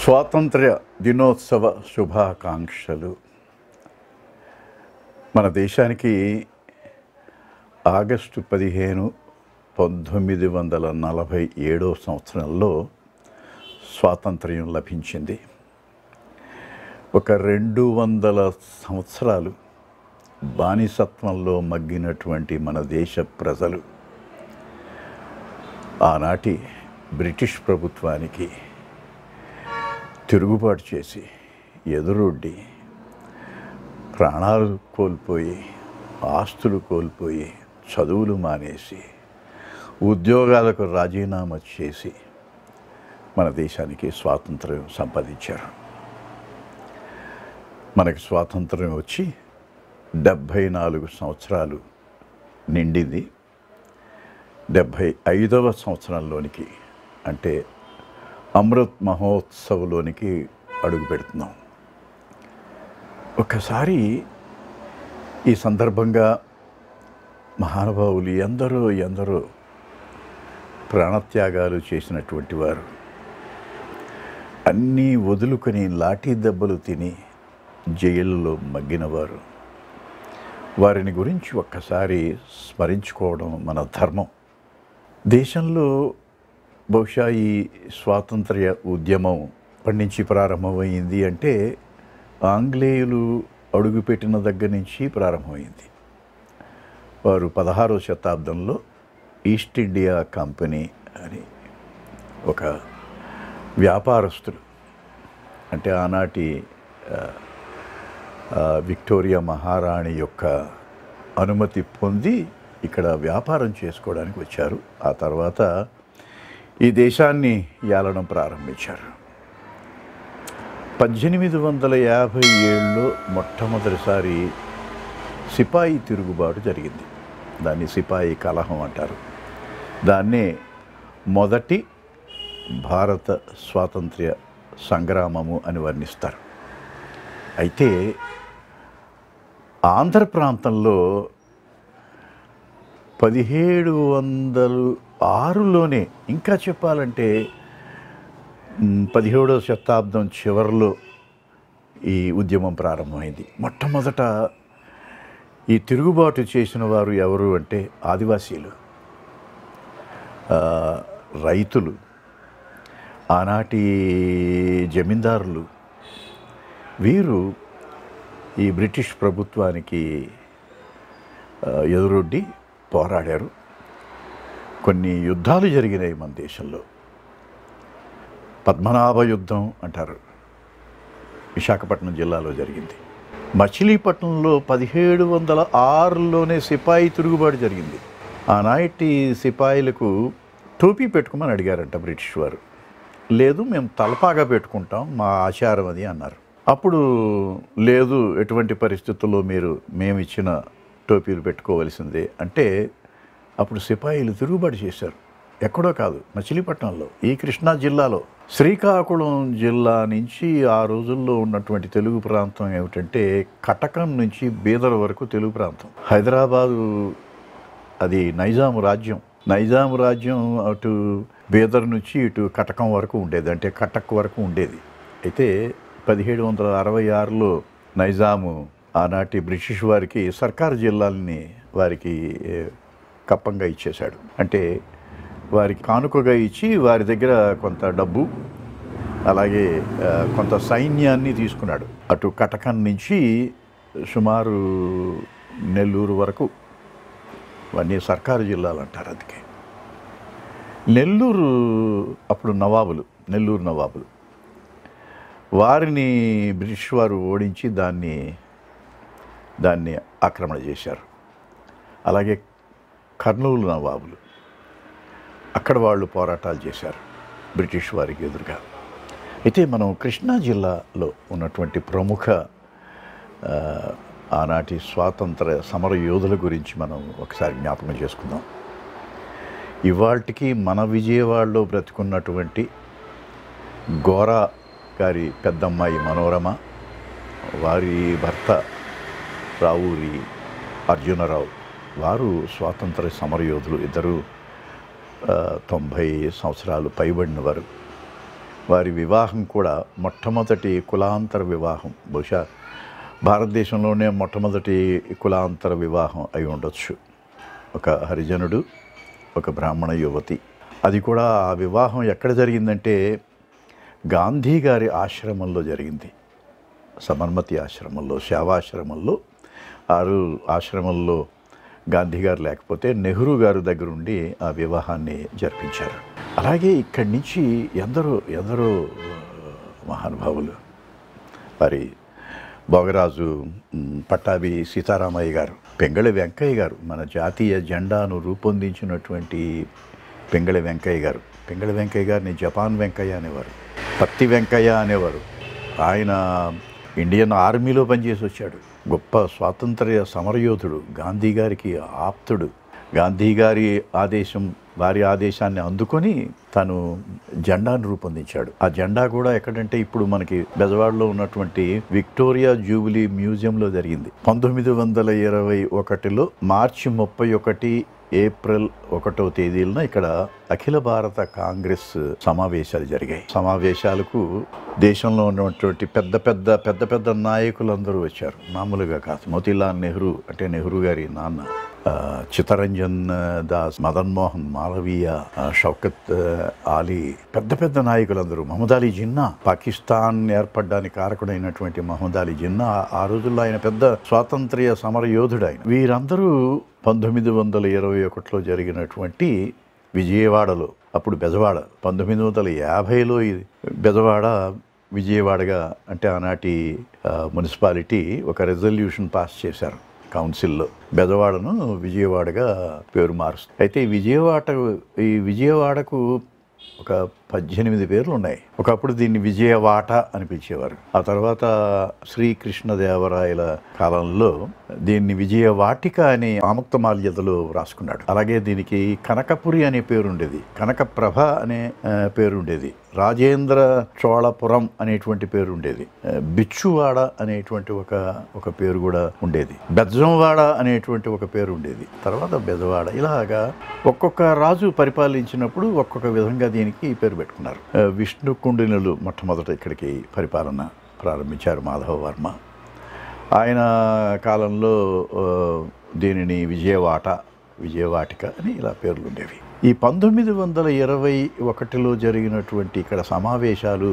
స్వాతంత్ర్య దినోత్సవ శుభాకాంక్షలు మన దేశానికి ఆగస్టు పదిహేను పంతొమ్మిది వందల నలభై ఏడో సంవత్సరంలో స్వాతంత్ర్యం లభించింది ఒక రెండు వందల సంవత్సరాలు బానిసత్వంలో మగ్గినటువంటి మన దేశ ప్రజలు ఆనాటి బ్రిటిష్ ప్రభుత్వానికి తిరుగుబాటు చేసి ఎదురొడ్డి ప్రాణాలు కోల్పోయి ఆస్తులు కోల్పోయి చదువులు మానేసి ఉద్యోగాలకు రాజీనామా చేసి మన దేశానికి స్వాతంత్రం సంపాదించారు మనకి స్వాతంత్రం వచ్చి డెబ్భై నాలుగు సంవత్సరాలు నిండింది డెబ్భై ఐదవ సంవత్సరంలోనికి అంటే అమృత్ మహోత్సవ్లోనికి అడుగు పెడుతున్నాం ఒక్కసారి ఈ సందర్భంగా మహానుభావులు ఎందరో ఎందరో ప్రాణత్యాగాలు చేసినటువంటి వారు అన్నీ వదులుకొని లాఠీ దెబ్బలు తిని జైళ్ళలో మగ్గినవారు వారిని గురించి ఒక్కసారి స్మరించుకోవడం మన ధర్మం దేశంలో బహుశా ఈ స్వాతంత్ర్య ఉద్యమం ఎప్పటి నుంచి ప్రారంభమైంది అంటే ఆంగ్లేయులు అడుగుపెట్టిన దగ్గర నుంచి ప్రారంభమైంది వారు పదహారో శతాబ్దంలో ఈస్ట్ ఇండియా కంపెనీ అని ఒక వ్యాపారస్తులు అంటే ఆనాటి ఆ, ఆ, విక్టోరియా మహారాణి యొక్క అనుమతి పొంది ఇక్కడ వ్యాపారం చేసుకోవడానికి వచ్చారు ఆ తర్వాత ఈ దేశాన్ని ఏలడం ప్రారంభించారు పద్దెనిమిది వందల యాభై ఏడులో మొట్టమొదటిసారి సిపాయి తిరుగుబాటు జరిగింది దాన్ని సిపాయి కలహం అంటారు దాన్నే మొదటి భారత స్వాతంత్ర్య సంగ్రామము అని వర్ణిస్తారు అయితే ఆంధ్ర ప్రాంతంలో పదిహేడు వందలు ఆరులోనే ఇంకా చెప్పాలంటే మ్, పదిహేడవ శతాబ్దం చివరిలో ఈ ఉద్యమం ప్రారంభమైంది మొట్టమొదట ఈ తిరుగుబాటు చేసిన వారు ఎవరు అంటే ఆదివాసీలు ఆ, రైతులు ఆనాటి జమీందారులు వీరు ఈ బ్రిటిష్ ప్రభుత్వానికి ఆ, ఎదురొడ్డి పోరాడారు కొన్ని యుద్ధాలు జరిగినాయి మన దేశంలో పద్మనాభ యుద్ధం అంటారు విశాఖపట్నం జిల్లాలో జరిగింది మచిలీపట్నంలో పదిహేడు వందల ఆరులోనే సిపాయి తిరుగుబాటు జరిగింది ఆనాటి సిపాయిలకు టోపీ పెట్టుకోమని అడిగారంట బ్రిటిష్ వారు లేదు మేము తలపాగా పెట్టుకుంటాం మా ఆచారం అది అన్నారు అప్పుడు లేదు ఎటువంటి పరిస్థితుల్లో మీరు మేము ఇచ్చిన టోపీలు పెట్టుకోవలసిందే అంటే అప్పుడు సిపాయిలు తిరుగుబాటు చేశారు ఎక్కడో కాదు మచిలీపట్నంలో ఈ కృష్ణా జిల్లాలో శ్రీకాకుళం జిల్లా నుంచి ఆ రోజుల్లో ఉన్నటువంటి తెలుగు ప్రాంతం ఏమిటంటే కటకం నుంచి బీదర్ వరకు తెలుగు ప్రాంతం హైదరాబాదు అది నైజాం రాజ్యం నైజాం రాజ్యం అటు బీదర్ నుంచి ఇటు కటకం వరకు ఉండేది అంటే కటక్ వరకు ఉండేది అయితే పదిహేడు వందల అరవై ఆరులో నైజాము ఆనాటి బ్రిటిష్ వారికి సర్కారు జిల్లాల్ని వారికి ఏ, కప్పంగా ఇచ్చేశాడు అంటే వారికి కానుకగా ఇచ్చి వారి దగ్గర కొంత డబ్బు అలాగే ఆ, కొంత సైన్యాన్ని తీసుకున్నాడు అటు కటకం నుంచి సుమారు నెల్లూరు వరకు ఇవన్నీ సర్కారు జిల్లాలు అంటారు అందుకే నెల్లూరు అప్పుడు నవాబులు నెల్లూరు నవాబులు వారిని బ్రిటిష్ వారు ఓడించి దాన్ని దాన్ని ఆక్రమణ చేశారు అలాగే కర్నూలు నవాబులు అక్కడ వాళ్ళు పోరాటాలు చేశారు బ్రిటిష్ వారికి ఎదురుగా అయితే మనం కృష్ణా జిల్లాలో ఉన్నటువంటి ప్రముఖ ఆ, ఆనాటి స్వాతంత్ర సమర యోధుల గురించి మనం ఒకసారి జ్ఞాపకం చేసుకుందాం ఇవాళకి మన విజయవాడలో బ్రతుకున్నటువంటి గోరా గారి పెద్దమ్మాయి మనోరమ వారి భర్త రావూరి అర్జునరావు వారు స్వాతంత్ర సమరయోధులు ఇద్దరు ఆ, తొంభై సంవత్సరాలు పైబడిన వారు వారి వివాహం కూడా మొట్టమొదటి కులాంతర వివాహం బహుశా భారతదేశంలోనే మొట్టమొదటి కులాంతర వివాహం అయి ఉండొచ్చు ఒక హరిజనుడు ఒక బ్రాహ్మణ యువతి అది కూడా ఆ వివాహం ఎక్కడ జరిగిందంటే గాంధీ గారి ఆశ్రమంలో జరిగింది సమన్మతి ఆశ్రమంలో సేవాశ్రమంలో ఆరు ఆశ్రమంలో గాంధీ గారు లేకపోతే నెహ్రూ గారు దగ్గర ఉండి ఆ వివాహాన్ని జరిపించారు అలాగే ఇక్కడి నుంచి ఎందరో ఎందరో ఆ, మహానుభావులు మరి భోగరాజు మ్, పట్టాభి సీతారామయ్య గారు పెంగళి వెంకయ్య గారు మన జాతీయ జెండాను రూపొందించినటువంటి పెంగళి వెంకయ్య గారు పెంగళి వెంకయ్య గారిని జపాన్ వెంకయ్య అనేవారు పత్తి వెంకయ్య అనేవారు ఆయన ఇండియన్ ఆర్మీలో పనిచేసి వచ్చాడు గొప్ప స్వాతంత్ర్య సమరయోధుడు గాంధీ గారికి ఆప్తుడు గాంధీ గారి ఆదేశం వారి ఆదేశాన్ని అందుకొని తను జెండాను రూపొందించాడు ఆ జెండా కూడా ఎక్కడంటే ఇప్పుడు మనకి బెజవాడలో ఉన్నటువంటి విక్టోరియా జూబిలీ మ్యూజియంలో జరిగింది పంతొమ్మిది వందల ఇరవై ఒకటిలో మార్చి ముప్పై ఒకటి ఏప్రిల్ ఒకటో తేదీన ఇక్కడ అఖిల భారత కాంగ్రెస్ సమావేశాలు జరిగాయి సమావేశాలకు దేశంలో ఉన్నటువంటి పెద్ద పెద్ద పెద్ద పెద్ద నాయకులందరూ వచ్చారు మామూలుగా కాదు మోతీలాల్ నెహ్రూ అంటే నెహ్రూ గారి నాన్న ఆ, చిత్తరంజన్ దాస్ మదన్ మోహన్ మాలవీయ ఆ, షౌకత్ ఆ, ఆలీ పెద్ద పెద్ద నాయకులందరూ మహమ్మద్ అలీ జిన్నా పాకిస్తాన్ ఏర్పడడానికి కారకుడైనటువంటి మహమ్మద్ అలీ జిన్నా ఆ రోజుల్లో ఆయన పెద్ద స్వాతంత్ర్య సమర యోధుడు ఆయన వీరందరూ పంతొమ్మిది వందల ఇరవై ఒకటిలో జరిగినటువంటి విజయవాడలో అప్పుడు బెజవాడ పంతొమ్మిది వందల యాభైలో ఇది బెజవాడ విజయవాడగా అంటే ఆనాటి ఆ, మున్సిపాలిటీ ఒక రెజల్యూషన్ పాస్ చేశారు కౌన్సిల్లో బెజవాడను విజయవాడగా పేరు మారుస్తుంది అయితే ఈ విజయవాడ ఈ విజయవాడకు ఒక పద్దెనిమిది పేర్లు ఉన్నాయి ఒకప్పుడు దీన్ని విజయవాట అని పిలిచేవారు ఆ తర్వాత శ్రీకృష్ణదేవరాయల కాలంలో దీన్ని విజయవాటిక అని ఆముక్తమాల్యతలో రాసుకున్నాడు అలాగే దీనికి కనకపురి అనే పేరు ఉండేది కనకప్రభ అనే ఆ, పేరు ఉండేది రాజేంద్ర చోళపురం అనేటువంటి పేరు ఉండేది ఆ, బిచ్చువాడ అనేటువంటి ఒక ఒక పేరు కూడా ఉండేది బెజ్జంవాడ అనేటువంటి ఒక పేరు ఉండేది తర్వాత బెజవాడ ఇలాగా ఒక్కొక్క రాజు పరిపాలించినప్పుడు ఒక్కొక్క విధంగా దీనికి పేరు పెట్టుకున్నారు ఆ, విష్ణు కుండినులు మొట్టమొదట ఇక్కడికి పరిపాలన ప్రారంభించారు మాధవ వర్మ ఆయన కాలంలో ఆ, దీనిని విజయవాట విజయవాటిక అని ఇలా పేర్లు ఉండేవి ఈ పంతొమ్మిది వందల ఇరవై ఒకటిలో జరిగినటువంటి ఇక్కడ సమావేశాలు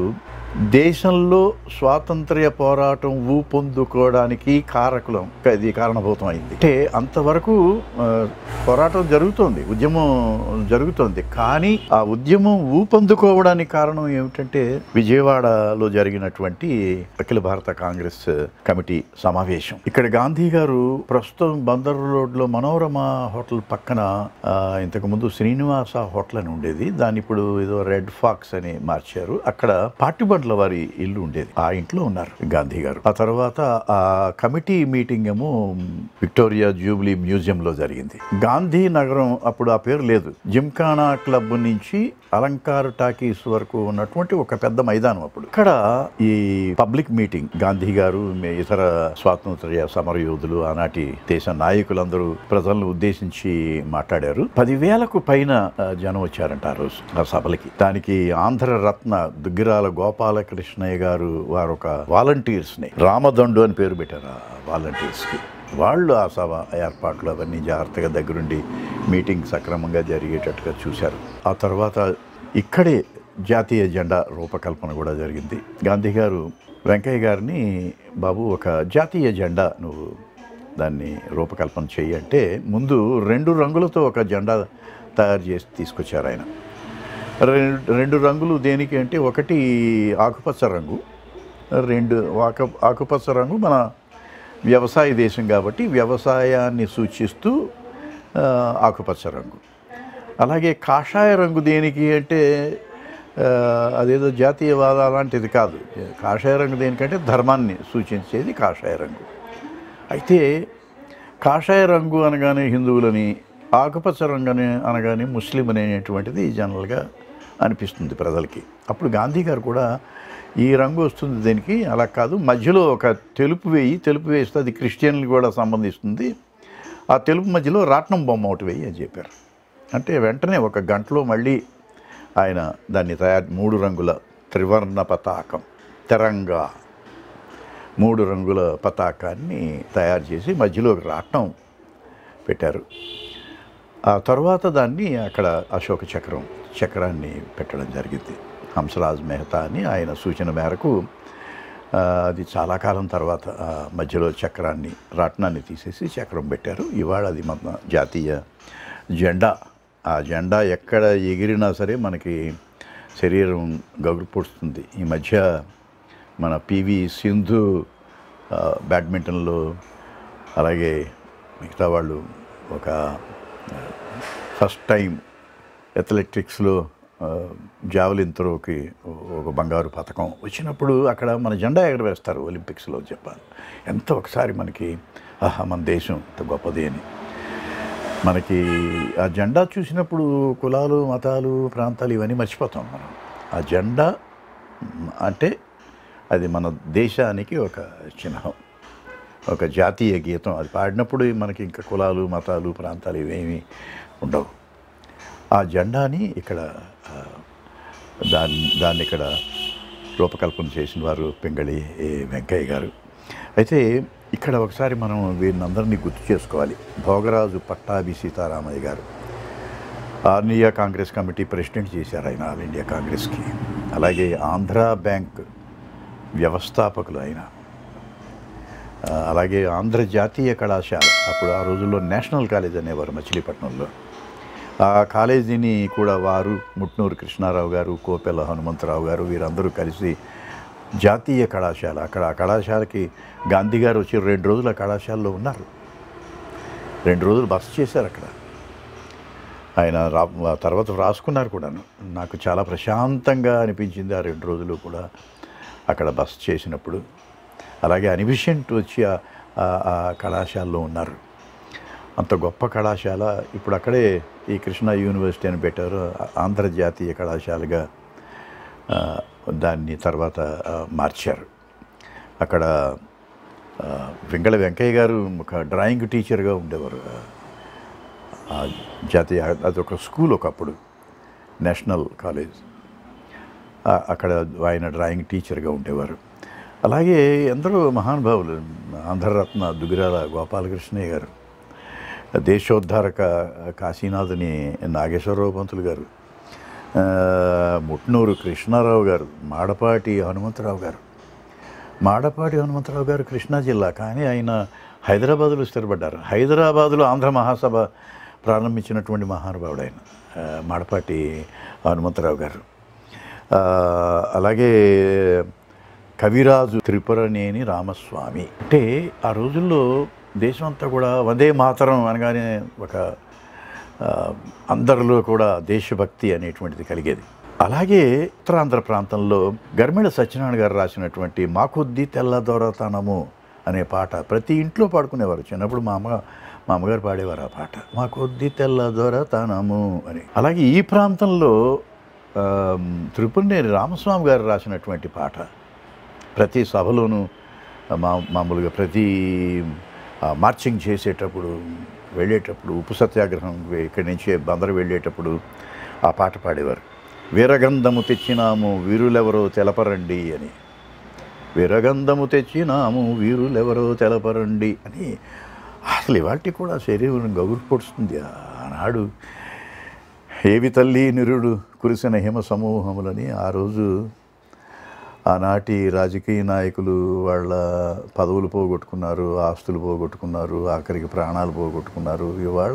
దేశంలో స్వాతంత్ర్య పోరాటం ఊపొందుకోవడానికి కారకులం ఇది కారణభూతం అయింది అంటే అంతవరకు ఆ, పోరాటం జరుగుతోంది ఉద్యమం జరుగుతోంది కానీ ఆ ఉద్యమం ఊపందుకోవడానికి కారణం ఏమిటంటే విజయవాడలో జరిగినటువంటి అఖిల భారత కాంగ్రెస్ కమిటీ సమావేశం ఇక్కడ గాంధీ గారు ప్రస్తుతం బందర్ రోడ్లో మనోరమ హోటల్ పక్కన ఆ, ఇంతకుముందు శ్రీనివాస హోటల్ అని ఉండేది దాన్ని ఇప్పుడు ఏదో రెడ్ ఫాక్స్ అని మార్చారు అక్కడ పాటిబండ్ల వారి ఇల్లు ఉండేది ఆ ఇంట్లో ఉన్నారు గాంధీ గారు ఆ తర్వాత ఆ కమిటీ మీటింగ్ ఏమో విక్టోరియా జూబ్లీ మ్యూజియంలో జరిగింది గాంధీ నగరం అప్పుడు ఆ పేరు లేదు జిమ్ఖానా క్లబ్ నుంచి అలంకార్ టాకీస్ వరకు ఉన్నటువంటి ఒక పెద్ద మైదానం అప్పుడు ఇక్కడ ఈ పబ్లిక్ మీటింగ్ గాంధీ గారు మే- ఇతర స్వాతంత్ర్య సమరయోధులు ఆనాటి దేశ నాయకులందరూ ప్రజలను ఉద్దేశించి మాట్లాడారు పదివేలకు పైన ఆ, జనం వచ్చారంట ఆ రోజు ఆ సభలకి దానికి ఆంధ్ర రత్న దుగ్గిరాల గోపాలకృష్ణయ్య గారు వారు ఒక వాలంటీర్స్ ని రామదండు అని పేరు పెట్టారు ఆ వాలంటీర్స్ కి వాళ్ళు ఆ సభ ఏర్పాట్లు అవన్నీ జాగ్రత్తగా దగ్గరుండి మీటింగ్ సక్రమంగా జరిగేటట్టుగా చూశారు ఆ తర్వాత ఇక్కడే జాతీయ జెండా రూపకల్పన కూడా జరిగింది గాంధీ గారు వెంకయ్య గారిని బాబు ఒక జాతీయ జెండా నువ్వు దాన్ని రూపకల్పన చెయ్యి అంటే ముందు రెండు రంగులతో ఒక జెండా తయారు చేసి తీసుకొచ్చారు ఆయన రెండు రెండు రంగులు దేనికి అంటే ఒకటి ఆకుపచ్చ రంగు రెండు ఆకు ఆకుపచ్చ రంగు మన వ్యవసాయ దేశం కాబట్టి వ్యవసాయాన్ని సూచిస్తూ ఆ, ఆకుపచ్చ రంగు అలాగే కాషాయ రంగు దేనికి అంటే ఆ, అదేదో జాతీయవాద అలాంటిది కాదు కాషాయ రంగు దేనికంటే ధర్మాన్ని సూచించేది కాషాయ రంగు అయితే కాషాయ రంగు అనగానే హిందువులని ఆకుపచ్చ రంగు అని అనగానే ముస్లిం అనేటువంటిది జనరల్గా అనిపిస్తుంది ప్రజలకి అప్పుడు గాంధీ గారు కూడా ఈ రంగు వస్తుంది దీనికి అలా కాదు మధ్యలో ఒక తెలుపు వేయి తెలుపు వేస్తే అది క్రిస్టియన్లు కూడా సంబంధిస్తుంది ఆ తెలుపు మధ్యలో రాట్నం బొమ్మ ఒకటి వేయి అని చెప్పారు అంటే వెంటనే ఒక గంటలో మళ్ళీ ఆయన దాన్ని తయారు మూడు రంగుల త్రివర్ణ పతాకం తెరంగా మూడు రంగుల పతాకాన్ని తయారు చేసి మధ్యలో ఒక రాట్నం పెట్టారు ఆ తర్వాత దాన్ని అక్కడ అశోక చక్రం చక్రాన్ని పెట్టడం జరిగింది హంసరాజ్ మెహతా అని ఆయన సూచన మేరకు ఆ, అది చాలా కాలం తర్వాత ఆ, మధ్యలో చక్రాన్ని రాట్నాన్ని తీసేసి చక్రం పెట్టారు ఇవాళ అది మన జాతీయ జెండా ఆ జెండా ఎక్కడ ఎగిరినా సరే మనకి శరీరం గగురుపొడుస్తుంది ఈ మధ్య మన పివి సింధు ఆ, బ్యాడ్మింటన్లో అలాగే మిగతా వాళ్ళు ఒక ఫస్ట్ టైం అథ్లెటిక్స్లో జావలిన్ త్రోకి ఒక బంగారు పథకం వచ్చినప్పుడు అక్కడ మన జెండా ఎగరవేస్తారు ఒలింపిక్స్లో చెప్పాలి ఎంత ఒకసారి మనకి ఆహా మన దేశం ఇంత గొప్పది అని మనకి ఆ జెండా చూసినప్పుడు కులాలు మతాలు ప్రాంతాలు ఇవన్నీ మర్చిపోతాం మనం ఆ జెండా మ్, అంటే అది మన దేశానికి ఒక చిహ్నం ఒక జాతీయ గీతం అది పాడినప్పుడు మనకి ఇంకా కులాలు మతాలు ప్రాంతాలు ఇవేమీ ఉండవు ఆ జెండాని ఇక్కడ ఆ, దాన్ని దాన్ని ఇక్కడ రూపకల్పన చేసిన వారు పింగళి ఏ, వెంకయ్య గారు అయితే ఇక్కడ ఒకసారి మనం వీరిని అందరినీ గుర్తు చేసుకోవాలి భోగరాజు పట్టాభి సీతారామయ్య గారు all India Congress committee president చేశారు ఆయన ఆల్ ఇండియా కాంగ్రెస్కి అలాగే ఆంధ్రా బ్యాంక్ వ్యవస్థాపకులు ఆయన ఆ, అలాగే ఆంధ్ర జాతీయ కళాశాల అప్పుడు ఆ రోజుల్లో నేషనల్ కాలేజ్ అనేవారు మచిలీపట్నంలో ఆ కాలేజీని కూడా వారు ముట్నూరు కృష్ణారావు గారు కోపెల హనుమంతరావు గారు వీరందరూ కలిసి జాతీయ కళాశాల అక్కడ ఆ కళాశాలకి గాంధీ గారు వచ్చి రెండు రోజులు ఆ కళాశాలలో ఉన్నారు రెండు రోజులు బస చేశారు అక్కడ ఆయన రా ఆ తర్వాత రాసుకున్నారు కూడాను నాకు చాలా ప్రశాంతంగా అనిపించింది ఆ రెండు రోజులు కూడా అక్కడ బస చేసినప్పుడు అలాగే అనివిషెంట్ వచ్చి ఆ- ఆ- ఆ కళాశాలలో ఉన్నారు అంత గొప్ప కళాశాల ఇప్పుడు అక్కడే ఈ కృష్ణా యూనివర్సిటీ అని పెట్టారు ఆ- ఆంధ్రజాతీయ కళాశాలగా ఆ, దాన్ని తర్వాత ఆ, మార్చారు అక్కడ ఆ, వెంకట వెంకయ్య గారు ఒక డ్రాయింగ్ టీచర్గా ఉండేవారు ఆ జాతీయ అదొక స్కూల్ ఒకప్పుడు నేషనల్ కాలేజ్ ఆ- అక్కడ ఆయన డ్రాయింగ్ టీచర్గా ఉండేవారు అలాగే ఎందరో మహానుభావులు ఆంధ్రరత్న దుగిరాల గోపాలకృష్ణయ్య గారు దేశోద్ధారక కాశీనాథుని నాగేశ్వరరావు పంతులు గారు ఆ, ముట్నూరు కృష్ణారావు గారు మాడపాటి హనుమంతరావు గారు మాడపాటి హనుమంతరావు గారు కృష్ణా జిల్లా కానీ ఆయన హైదరాబాదులో స్థిరపడ్డారు హైదరాబాదులో ఆంధ్ర మహాసభ ప్రారంభించినటువంటి మహానుభావుడు ఆయన ఆ, మాడపాటి హనుమంతరావు గారు ఆ, అలాగే కవిరాజు త్రిపురనేని రామస్వామి అంటే ఆ రోజుల్లో దేశం అంతా కూడా వందే మాతరం అనగానే ఒక ఆ, అందరిలో కూడా దేశభక్తి అనేటువంటిది కలిగేది అలాగే ఉత్తరాంధ్ర ప్రాంతంలో గర్మిళ సత్యనారాయణ గారు రాసినటువంటి మాకొద్ది తెల్ల దొరతనము అనే పాట ప్రతి ఇంట్లో పాడుకునేవారు చిన్నప్పుడు మా అమ్మ మా అమ్మగారు పాడేవారు ఆ పాట మాకొద్ది తెల్ల దొరతనము అని అలాగే ఈ ప్రాంతంలో ఆ, త్రిపురనేని రామస్వామి గారు రాసినటువంటి పాట ప్రతి సభలోనూ మా మామూలుగా ప్రతి ఆ, మార్చింగ్ చేసేటప్పుడు వెళ్ళేటప్పుడు ఉప్పు సత్యాగ్రహం ఇక్కడి నుంచి బందరు వెళ్ళేటప్పుడు ఆ పాట పాడేవారు వీరగంధము తెచ్చినాము వీరులెవరో తెలపరండి అని వీరగంధము తెచ్చినాము వీరులెవరో తెలపరండి అని అసలు ఇవాటి కూడా శరీరం గగురు పొడుస్తుంది ఆనాడు ఏవి తల్లి నిరుడు కురిసిన హిమ సమూహములని ఆ రోజు ఆనాటి రాజకీయ నాయకులు వాళ్ళ పదవులు పోగొట్టుకున్నారు ఆస్తులు పోగొట్టుకున్నారు ఆఖరికి ప్రాణాలు పోగొట్టుకున్నారు ఇవాళ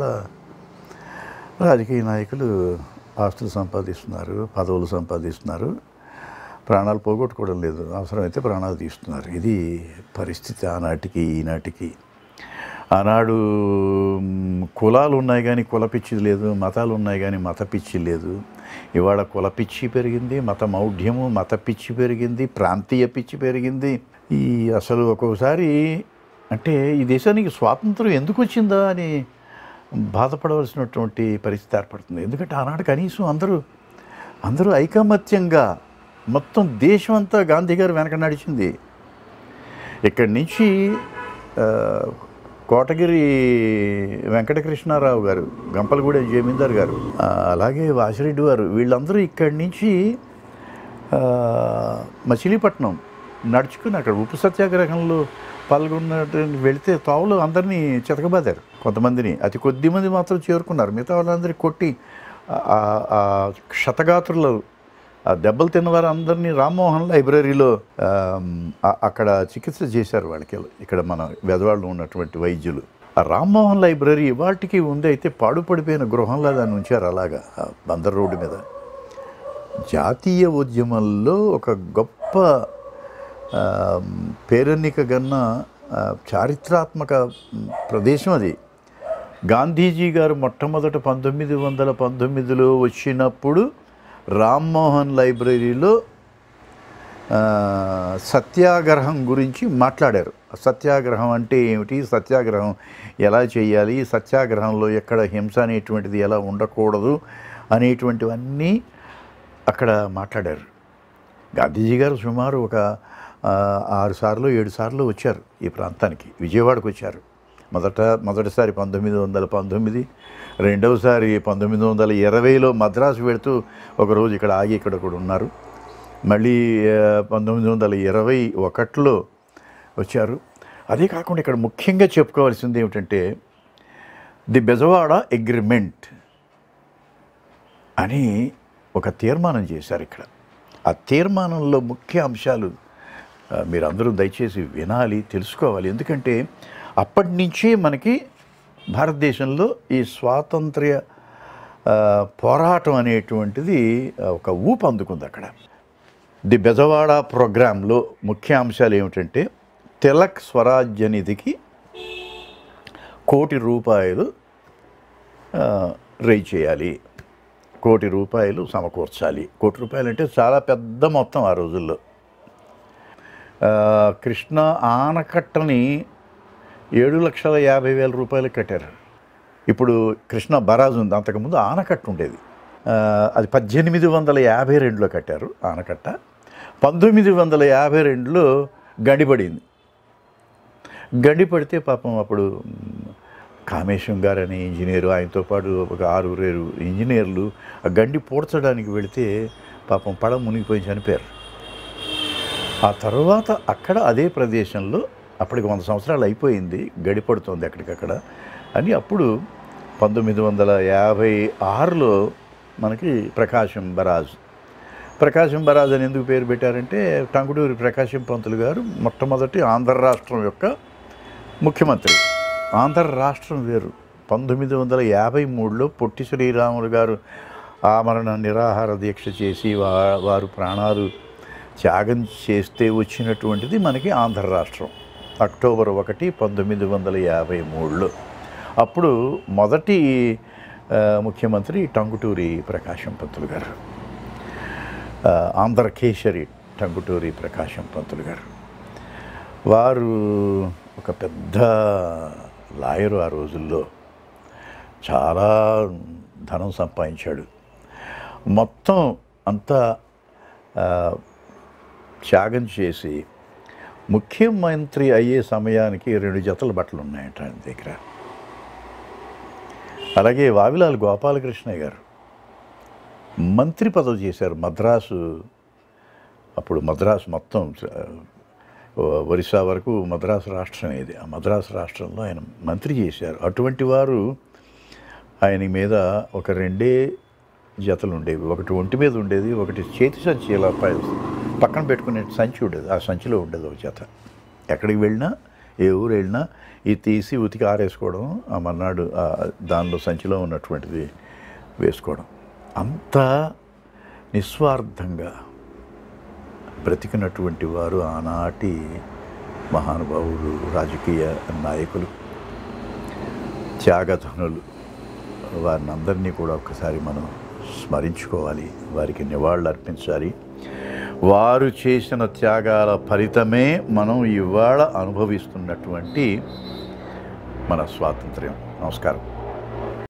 రాజకీయ నాయకులు ఆస్తులు సంపాదిస్తున్నారు పదవులు సంపాదిస్తున్నారు ప్రాణాలు పోగొట్టుకోవడం లేదు అవసరమైతే ప్రాణాలు తీస్తున్నారు ఇది పరిస్థితి ఆనాటికి ఈనాటికి ఆనాడు మ్, కులాలు ఉన్నాయి కానీ కుల పిచ్చి లేదు మతాలు ఉన్నాయి కానీ మత పిచ్చి లేదు ఇవాళ కుల పిచ్చి పెరిగింది మత మౌఢ్యము మత పిచ్చి పెరిగింది ప్రాంతీయ పిచ్చి పెరిగింది ఈ అసలు ఒక్కొక్కసారి అంటే ఈ దేశానికి స్వాతంత్రం ఎందుకు వచ్చిందా అని బాధపడవలసినటువంటి పరిస్థితి ఏర్పడుతుంది ఎందుకంటే ఆనాడు కనీసం అందరూ అందరూ ఐకమత్యంగా మొత్తం దేశం అంతా గాంధీ గారు వెనక నడిచింది ఇక్కడి నుంచి ఆ, కోటగిరి వెంకటకృష్ణారావు గారు గంపలగూడెం జమీందార్ గారు ఆ, అలాగే వాసిరెడ్డి వారు వీళ్ళందరూ ఇక్కడి నుంచి ఆ, మచిలీపట్నం నడుచుకుని అక్కడ ఉప్పు సత్యాగ్రహంలో పాల్గొన్నట్టు వెళితే తావులు అందరినీ చితకబాదారు కొంతమందిని అతి కొద్ది మంది మాత్రం చేరుకున్నారు మిగతా వాళ్ళందరినీ కొట్టి ఆ- ఆ- ఆ క్షతగాత్రులు ఆ దెబ్బలు తిన్న వారు అందరినీ రామ్మోహన్ లైబ్రరీలో ఆమ్, ఆ- అక్కడ చికిత్స చేశారు వాళ్ళకి ఇక్కడ మన వెదవాళ్ళు ఉన్నటువంటి వైద్యులు ఆ రామ్మోహన్ లైబ్రరీ వాటికి ఉంది అయితే పాడుపడిపోయిన గృహంలో దాన్ని ఉంచారు అలాగా ఆ బందర్ రోడ్డు మీద జాతీయ ఉద్యమంలో ఒక గొప్ప ఆ, పేరెన్నిక గన్న ఆ, చారిత్రాత్మక మ్, ప్రదేశం అది గాంధీజీ గారు మొట్టమొదట పంతొమ్మిది వందల పంతొమ్మిదిలో వచ్చినప్పుడు రామ్మోహన్ లైబ్రరీలో ఆ, సత్యాగ్రహం గురించి మాట్లాడారు సత్యాగ్రహం అంటే ఏమిటి సత్యాగ్రహం ఎలా చేయాలి సత్యాగ్రహంలో ఎక్కడ హింస అనేటువంటిది ఎలా ఉండకూడదు అనేటువంటివన్నీ అక్కడ మాట్లాడారు గాంధీజీ గారు సుమారు ఒక ఆ, ఆరు సార్లు ఏడు సార్లు వచ్చారు ఈ ప్రాంతానికి విజయవాడకు వచ్చారు మొదట మొదటిసారి పంతొమ్మిది వందల పంతొమ్మిది రెండవసారి పంతొమ్మిది వందల ఇరవైలో మద్రాసు వెళుతూ ఒకరోజు ఇక్కడ ఆగి ఇక్కడ కూడా ఉన్నారు మళ్ళీ ఆ, పంతొమ్మిది వందల ఇరవై ఒకటిలో వచ్చారు అదే కాకుండా ఇక్కడ ముఖ్యంగా చెప్పుకోవాల్సింది ఏమిటంటే ది బెజవాడ అగ్రిమెంట్ అని ఒక తీర్మానం చేశారు ఇక్కడ ఆ తీర్మానంలో ముఖ్య అంశాలు ఆ, మీరందరూ దయచేసి వినాలి తెలుసుకోవాలి ఎందుకంటే అప్పటి నుంచే మనకి భారతదేశంలో ఈ స్వాతంత్ర్య ఆ, పోరాటం అనేటువంటిది ఆ, ఒక ఊపు అందుకుంది అక్కడ ది బెజవాడ ప్రోగ్రాంలో ముఖ్య అంశాలు ఏమిటంటే తిలక్ స్వరాజ్య నిధికి కోటి రూపాయలు ఆ, రేజ్ చేయాలి కోటి రూపాయలు సమకూర్చాలి కోటి రూపాయలు అంటే చాలా పెద్ద మొత్తం ఆ రోజుల్లో ఆ, కృష్ణ ఆనకట్టని ఏడు లక్షల యాభై వేల రూపాయలు కట్టారు ఇప్పుడు కృష్ణ బరాజ్ ఉంది అంతకుముందు ఆనకట్ట ఉండేది ఆ, అది పద్దెనిమిది వందల యాభై రెండులో కట్టారు ఆనకట్ట పంతొమ్మిది వందల యాభై రెండులో గడిపడింది గండి పడితే పాపం అప్పుడు మ్, కామేశం గారు అనే ఇంజనీరు ఆయనతో పాటు ఒక ఆరుగురేరు ఇంజనీర్లు ఆ గండి పూడ్చడానికి వెళితే పాపం పడవ మునిగిపోయి చనిపోయారు ఆ తర్వాత అక్కడ అదే ప్రదేశంలో అప్పటికి వంద సంవత్సరాలు అయిపోయింది గడిపడుతోంది అక్కడికక్కడ అని అప్పుడు పంతొమ్మిది వందల యాభై ఆరులో మనకి ప్రకాశం బరాజ్ ప్రకాశం బరాజ్ అని ఎందుకు పేరు పెట్టారంటే టంగుటూరి ప్రకాశం పంతులు గారు మొట్టమొదటి ఆంధ్ర రాష్ట్రం యొక్క ముఖ్యమంత్రి ఆంధ్ర రాష్ట్రం వేరు పంతొమ్మిది వందల యాభై మూడులో పొట్టి శ్రీరాములు గారు ఆమరణ నిరాహార దీక్ష చేసి వా వారు ప్రాణాలు త్యాగం చేస్తే వచ్చినటువంటిది మనకి ఆంధ్ర రాష్ట్రం అక్టోబర్ ఒకటి పంతొమ్మిది వందల యాభై మూడులో అప్పుడు మొదటి ఆ, ముఖ్యమంత్రి టంగుటూరి ప్రకాశం పంతులు గారు ఆ, ఆంధ్ర కేసరి టంగుటూరి ప్రకాశం పంతులు గారు వారు ఒక పెద్ద లాయరు ఆ రోజుల్లో చాలా ధనం సంపాదించాడు మొత్తం అంతా ఆ, త్యాగం చేసి ముఖ్యమంత్రి అయ్యే సమయానికి రెండు జతల బట్టలు ఉన్నాయట ఆయన దగ్గర అలాగే వావిలాల్ గోపాలకృష్ణయ్య గారు మంత్రి పదవి చేశారు మద్రాసు అప్పుడు మద్రాసు మొత్తం ఆ, ఒరిస్సా వరకు మద్రాసు రాష్ట్రం ఇది ఆ మద్రాసు రాష్ట్రంలో ఆయన మంత్రి చేశారు అటువంటి వారు ఆయన మీద ఒక రెండే జతలు ఉండేవి ఒకటి ఒంటి మీద ఉండేది ఒకటి చేతి సంచి ఇలా పై పక్కన పెట్టుకునే సంచి ఉండేది ఆ సంచిలో ఉండేది ఒక జత ఎక్కడికి వెళ్ళినా ఏ ఊరు వెళ్ళినా ఇది తీసి ఉతికి ఆరేసుకోవడం ఆ మర్నాడు ఆ దానిలో సంచిలో ఉన్నటువంటిది వేసుకోవడం అంత నిస్వార్థంగా బ్రతికినటువంటి వారు ఆనాటి మహానుభావులు రాజకీయ నాయకులు త్యాగధనులు వారిని అందరినీ కూడా ఒక్కసారి మనం స్మరించుకోవాలి వారికి నివాళులు అర్పించాలి వారు చేసిన త్యాగాల ఫలితమే మనం ఇవాళ అనుభవిస్తున్నటువంటి మన స్వాతంత్ర్యం నమస్కారం